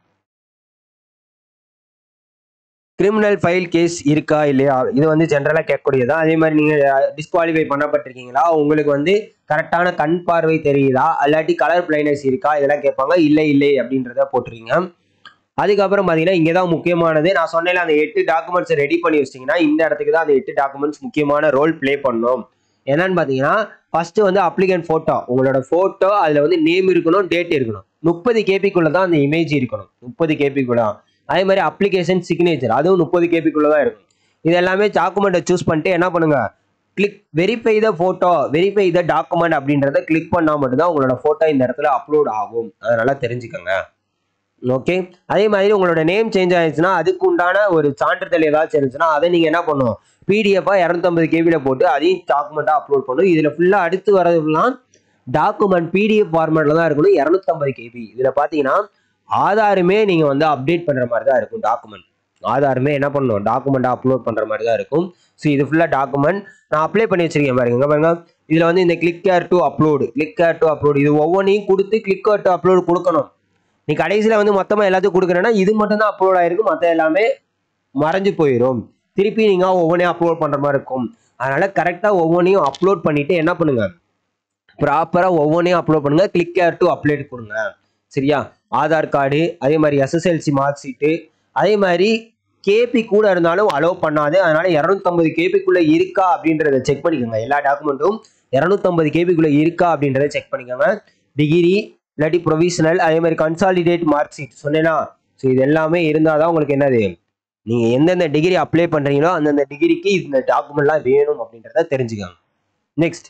criminal file case இருக்கா இல்லையா இது வந்து ஜென்ரலாக கேட்கக்கூடியதா அதே மாதிரி நீங்கள் டிஸ்குவாலிஃபை பண்ணப்பட்டிருக்கீங்களா உங்களுக்கு வந்து கரெக்டான கண் பார்வை தெரியுதா அல்லாட்டி கலர் பிளைனஸ் இருக்கா இதெல்லாம் கேட்பாங்க இல்லை இல்லை அப்படின்றத போட்டுருங்க அதுக்கப்புறம் பார்த்தீங்கன்னா இங்கே தான் முக்கியமானது நான் சொன்னேன் அந்த எட்டு டாக்குமெண்ட்ஸ் ரெடி பண்ணி வச்சிட்டிங்கன்னா இந்த இடத்துக்கு தான் அந்த எட்டு டாக்குமெண்ட்ஸ் முக்கியமான ரோல் ப்ளே பண்ணும் என்னன்னு பார்த்தீங்கன்னா ஃபர்ஸ்ட் வந்து அப்ளிகன் ஃபோட்டோ உங்களோட ஃபோட்டோ அதில் வந்து நேம் இருக்கணும் டேட் இருக்கணும் முப்பது கேபிக்குள்ள தான் அந்த இமேஜ் இருக்கணும் முப்பது கேபிக்குள்ள தான் அதே மாதிரி அப்ளிகேஷன் சிக்னேச்சர் அதுவும் முப்பது கேபிக்குள்ள தான் இருக்கும் இது எல்லாமே டாக்குமெண்ட்டை சூஸ் பண்ணிட்டு என்ன பண்ணுங்க click verify the photo verify the document அப்படின்றத கிளிக் பண்ணால் மட்டும்தான் உங்களோட ஃபோட்டோ இந்த இடத்துல அப்லோட் ஆகும் அதனால தெரிஞ்சுக்கோங்க ஓகே அதே மாதிரி உங்களோட நேம் சேஞ்ச் ஆயிடுச்சுன்னா அதுக்கு உண்டான ஒரு சான்றிதழ் ஏதாச்சும் இருந்துச்சுன்னா அதை நீங்கள் என்ன பண்ணணும் பிடிஎஃபா இரநூத்தம்பது கேபியில் போட்டு அதையும் டாக்குமெண்ட்டாக அப்லோட் பண்ணணும் இதில் ஃபுல்லாக அடுத்து வரதுலாம் டாக்குமெண்ட் பிடிஎஃப் ஃபார்மேட்டில் தான் இருக்கணும் இரநூத்தம்பது கேபி இதில் பார்த்தீங்கன்னா ஆதாருமே நீங்கள் வந்து அப்டேட் பண்ணுற மாதிரி தான் இருக்கும் டாக்குமெண்ட் ஆதாருமே என்ன பண்ணணும் டாக்குமெண்ட்டாக அப்லோட் பண்ணுற மாதிரி தான் இருக்கும் ஸோ இது ஃபுல்லாக டாக்குமெண்ட் நான் அப்ளை பண்ணி வச்சிருக்கேன் பாருங்க இங்க பாருங்க இதில் வந்து இந்த click here to upload click here to upload இது ஒவ்வொன்றையும் கொடுத்து கிளிக் கேர் டு அப்லோடு கொடுக்கணும் நீ கடைசியில் வந்து மொத்தமாக எல்லாத்தையும் கொடுக்குறேன்னா இது மட்டும் தான் அப்லோட் ஆயிருக்கும் மற்ற எல்லாமே மறைஞ்சு போயிடும் திருப்பி நீங்கள் ஒவ்வொன்றையும் அப்லோட் பண்ணுற மாதிரி இருக்கும் அதனால கரெக்டாக ஒவ்வொன்றையும் அப்லோட் பண்ணிட்டு என்ன பண்ணுங்க ப்ராப்பராக ஒவ்வொன்றையும் அப்லோட் பண்ணுங்க கிளிக் கேர் டு அப்டேட் கொடுங்க சரியா ஆதார் கார்டு அதே மாதிரி எஸ்எஸ்எல்சி மார்க் ஷீட்டு அதே மாதிரி கேபி கூட இருந்தாலும் அலோவ் பண்ணாது அதனால இரநூத்தம்பது கேபிக்குள்ள இருக்கா அப்படின்றத செக் பண்ணிக்கோங்க எல்லா டாக்குமெண்ட்டும் இரநூத்தம்பது கேபிக்குள்ள இருக்கா அப்படின்றத செக் பண்ணிக்கோங்க டிகிரி இல்லாட்டி ப்ரொவிஷனல் அதே மாதிரி கன்சாலிடேட் மார்க் ஷீட் சொன்னேன்னா ஸோ இது எல்லாமே இருந்தால் தான் உங்களுக்கு என்னது நீங்கள் எந்தெந்த டிகிரி அப்ளை பண்ணுறீங்களோ அந்தந்த டிகிரிக்கு இந்த டாக்குமெண்ட்லாம் வேணும் அப்படின்றத தெரிஞ்சுக்கோங்க நெக்ஸ்ட்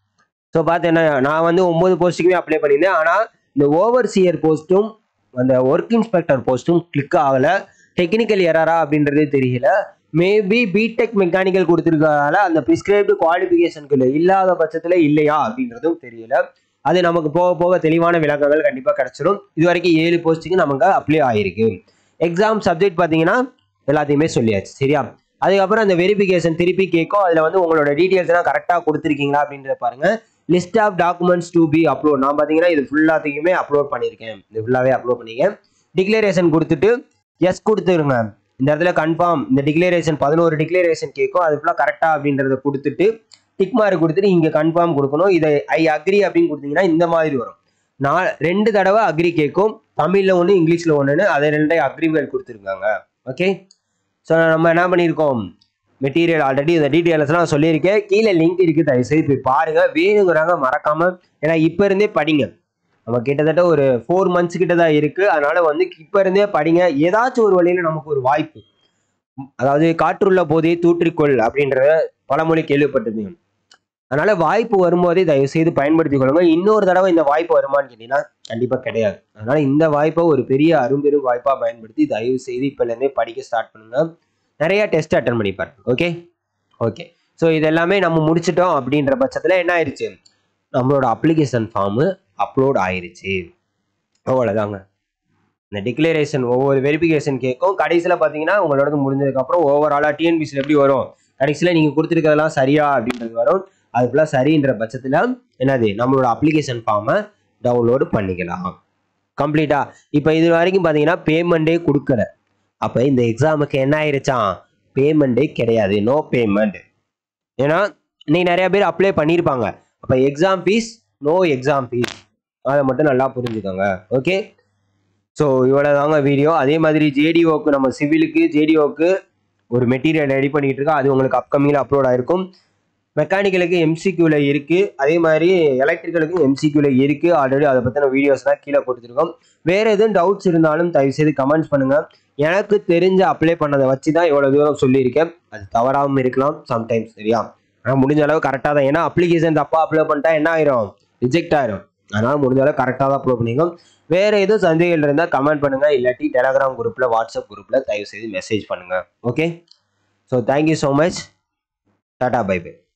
ஸோ பார்த்தேன்னா நான் வந்து ஒம்பது போஸ்ட்டுக்குமே அப்ளை பண்ணியிருந்தேன் ஆனால் இந்த ஓவர்சியர் போஸ்ட்டும் அந்த ஒர்க் இன்ஸ்பெக்டர் போஸ்ட்டும் கிளிக் ஆகலை டெக்னிக்கல் எரரா அப்படின்றதே தெரியல மேபி பிடெக் மெக்கானிக்கல் கொடுத்துருக்கனால அந்த ப்ரிஸ்கிரைப்டு குவாலிஃபிகேஷனுக்குள்ள இல்லாத பட்சத்தில் இல்லையா அப்படின்றதும் தெரியல அது நமக்கு போக போக தெளிவான விளக்கங்கள் கண்டிப்பாக கிடைச்சிடும் இது வரைக்கும் ஏழு போஸ்ட்டுக்கு நமக்கு அப்ளை ஆகிருக்கு எக்ஸாம் சப்ஜெக்ட் பார்த்தீங்கன்னா எல்லாத்தையுமே சொல்லியாச்சு சரியா அதுக்கப்புறம் அந்த வெரிஃபிகேஷன் திருப்பி கேட்கும் அதில் வந்து உங்களோட டீட்டெயில்ஸ் எல்லாம் கரெக்டாக கொடுத்துருக்கீங்களா அப்படின்றத பாருங்க list of documents to be upload நான் பார்த்தீங்கன்னா இது ஃபுல்லாத்தையுமே அப்லோட் பண்ணியிருக்கேன் இது ஃபுல்லாகவே அப்லோட் பண்ணியிருக்கேன் டிக்ளரேஷன் கொடுத்துட்டு எஸ் கொடுத்துருங்க இந்த இடத்துல கன்ஃபார்ம் இந்த டிக்ளரேஷன் பதினோரு டிக்ளரேஷன் கேட்கும் அது ஃபுல்லாக கரெக்டாக அப்படின்றத கொடுத்துட்டு டிக் மார்க் கொடுத்துட்டு இங்கே கன்ஃபார்ம் கொடுக்கணும் இதை ஐ அக்ரி அப்படின்னு கொடுத்தீங்கன்னா இந்த மாதிரி வரும் நான் ரெண்டு தடவை அக்ரி கேட்கும் தமிழில் ஒன்று இங்கிலீஷில் ஒன்றுன்னு அதை ரெண்டையும் அக்ரிமெண்ட் கொடுத்துருக்காங்க ஓகே ஸோ நம்ம என்ன பண்ணியிருக்கோம் மெட்டீரியல் ஆல்ரெடி இந்த டீட்டெயில்ஸ்லாம் சொல்லியிருக்கேன் கீழே லிங்க் இருக்குது தயவுசெய்து போய் பாருங்க வேணுங்கிறாங்க மறக்காம ஏன்னா இப்போ இருந்தே படிங்க நம்ம கிட்டத்தட்ட ஒரு ஃபோர் மந்த்ஸ் கிட்ட தான் இருக்கு அதனால வந்து இப்போ இருந்தே படிங்க ஏதாச்சும் ஒரு வழியில நமக்கு ஒரு வாய்ப்பு அதாவது காற்றுள்ள போதே தூற்றிக்கொள் அப்படின்ற பழமொழி கேள்விப்பட்டிருந்தீங்க அதனால வாய்ப்பு வரும்போதே தயவு செய்து பயன்படுத்திக் கொள்ளுங்க இன்னொரு தடவை இந்த வாய்ப்பு வருமான்னு கேட்டீங்கன்னா கண்டிப்பா கிடையாது அதனால இந்த வாய்ப்பை ஒரு பெரிய அரும்பெரும் வாய்ப்பா பயன்படுத்தி தயவு செய்து இப்பல இருந்தே படிக்க ஸ்டார்ட் பண்ணுங்க நிறைய டெஸ்ட் அட்டன் பண்ணி பாருங்க ஓகே ஓகே ஸோ இது எல்லாமே நம்ம முடிச்சிட்டோம் அப்படின்ற பட்சத்தில் என்ன ஆயிடுச்சு நம்மளோட அப்ளிகேஷன் ஃபார்மு அப்லோட் ஆயிருச்சு அவ்வளோதாங்க இந்த டிக்ளரேஷன் ஒவ்வொரு வெரிஃபிகேஷன் கேட்கும் கடைசியில் பார்த்தீங்கன்னா உங்களோட முடிஞ்சதுக்கப்புறம் ஓவராலாக டிஎன்பிசியில் எப்படி வரும் கடைசியில் நீங்கள் கொடுத்துருக்கதெல்லாம் சரியா அப்படின்றது வரும் அது ஃபுல்லாக சரின்ற பட்சத்தில் என்னது நம்மளோட அப்ளிகேஷன் ஃபார்மை டவுன்லோடு பண்ணிக்கலாம் கம்ப்ளீட்டா இப்போ இது வரைக்கும் பார்த்தீங்கன்னா பேமெண்ட்டே கொடுக்கல அப்போ இந்த எக்ஸாமுக்கு என்ன ஆயிருச்சான் பேமெண்ட்டே கிடையாது நோ பேமெண்ட் ஏன்னா இன்னைக்கு நிறைய பேர் அப்ளை பண்ணியிருப்பாங்க அப்போ exam fees no exam fees அதை மட்டும் நல்லா புரிஞ்சுக்கோங்க ஓகே ஸோ இவ்வளோ தாங்க வீடியோ அதே மாதிரி ஜேடிஓக்கு நம்ம சிவிலுக்கு ஜேடிஓக்கு ஒரு மெட்டீரியல் ரெடி பண்ணிட்டு இருக்கோம் அது உங்களுக்கு அப்கமிங்கில் அப்லோட் ஆயிருக்கும் மெக்கானிக்கலுக்கு எம்சிக்யூல இருக்கு அதே மாதிரி எலக்ட்ரிக்கலுக்கும் எம்சிக்யூல இருக்கு ஆல்ரெடி அதை பத்தின வீடியோஸ் தான் கீழே கொடுத்துருக்கோம் வேற எதுவும் டவுட்ஸ் இருந்தாலும் தயவு செய்து கமெண்ட்ஸ் பண்ணுங்க எனக்கு தெரிஞ்ச அப்ளை பண்ணதை வச்சு தான் இவ்வளவு தூரம் சொல்லியிருக்கேன் அது தவறாமல் இருக்கலாம் சம்டைம்ஸ் சரியா ஆனால் முடிஞ்ச அளவு கரெக்டாக தான் ஏன்னா அப்ளிகேஷன் தப்பா அப்ளை பண்ணிட்டா என்ன ஆயிரும் ரிஜெக்ட் ஆயிரும் அதனால் முடிஞ்சாலும் கரெக்டாக தான் அப்லோட் பண்ணிங்க வேறு எதுவும் சந்தேகங்கள் இருந்தால் கமெண்ட் பண்ணுங்கள் இல்லாட்டி டெலகிராம் குரூப்பில் வாட்ஸ்அப் குரூப்பில் தயவு செய்து மெசேஜ் பண்ணுங்கள் okay so thank you so much tata bye by